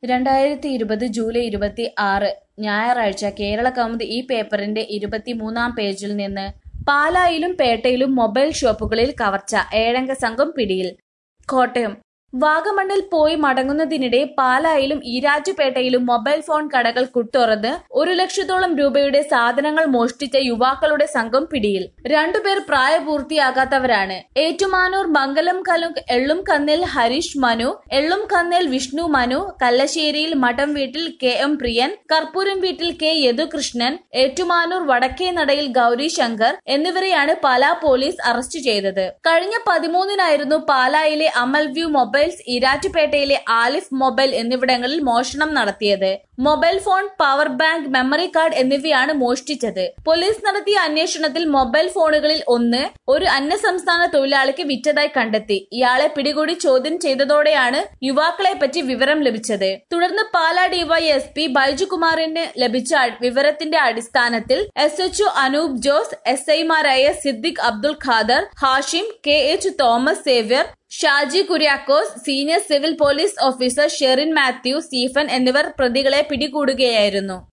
രണ്ടായിരത്തി ഇരുപത് ജൂലൈ ഇരുപത്തി ആറ് ഞായറാഴ്ച കേരള കൗമുദി ഈ പേപ്പറിന്റെ ഇരുപത്തിമൂന്നാം പേജിൽ നിന്ന് പാലായിലും പേട്ടയിലും മൊബൈൽ ഷോപ്പുകളിൽ കവർച്ച ഏഴംഗ സംഘം പിടിയിൽ കോട്ടയം വാഗമണ്ണിൽ പോയി മടങ്ങുന്നതിനിടെ പാലായിലും ഈരാറ്റുപേട്ടയിലും മൊബൈൽ ഫോൺ കടകൾ കുട്ടുറന്ന് ഒരു ലക്ഷത്തോളം രൂപയുടെ സാധനങ്ങൾ മോഷ്ടിച്ച യുവാക്കളുടെ സംഘം പിടിയിൽ രണ്ടുപേർ പ്രായപൂർത്തിയാകാത്തവരാണ് ഏറ്റുമാനൂർ മംഗലം കലുങ്ക് എള്ളും കന്നേൽ ഹരീഷ് മനു എള്ളും കന്നേൽ വിഷ്ണു മനു കല്ലശ്ശേരിയിൽ മഠം വീട്ടിൽ കെ എം പ്രിയൻ കർപ്പൂരം വീട്ടിൽ കെ യദുകൃഷ്ണൻ ഏറ്റുമാനൂർ വടക്കേ നടയിൽ ഗൗരി ശങ്കർ എന്നിവരെയാണ് പാലാ പോലീസ് അറസ്റ്റ് ചെയ്തത് കഴിഞ്ഞ പതിമൂന്നിനായിരുന്നു പാലായിലെ അമൽ വ്യൂ മൊബൈൽസ് ഇരാറ്റുപേട്ടയിലെ ആലിഫ് മൊബൈൽ എന്നിവിടങ്ങളിൽ മോഷണം നടത്തിയത് mobile phone power bank memory card എന്നിവയാണ് മോഷ്ടിച്ചത് പോലീസ് നടത്തിയ അന്വേഷണത്തിൽ മൊബൈൽ ഫോണുകളിൽ ഒന്ന് ഒരു അന്യസംസ്ഥാന തൊഴിലാളിക്ക് വിറ്റതായി കണ്ടെത്തി ഇയാളെ പിടികൂടി ചോദ്യം ചെയ്തതോടെയാണ് യുവാക്കളെ പറ്റി വിവരം ലഭിച്ചത് തുടർന്ന് പാലാ ഡിവൈഎസ്പി ബൈജുകുമാറിന് ലഭിച്ച അ- വിവരത്തിന്റെ അടിസ്ഥാനത്തിൽ S HO Anoop Jose S ഐമാരായ Siddique Abdul Khader Hashim K H Thomas Xavier Shaji Kuriakose senior civil police officer Sherin Mathew Stephen എന്നിവർ പ്രതികളെ പിടികൂടുകയായിരുന്നു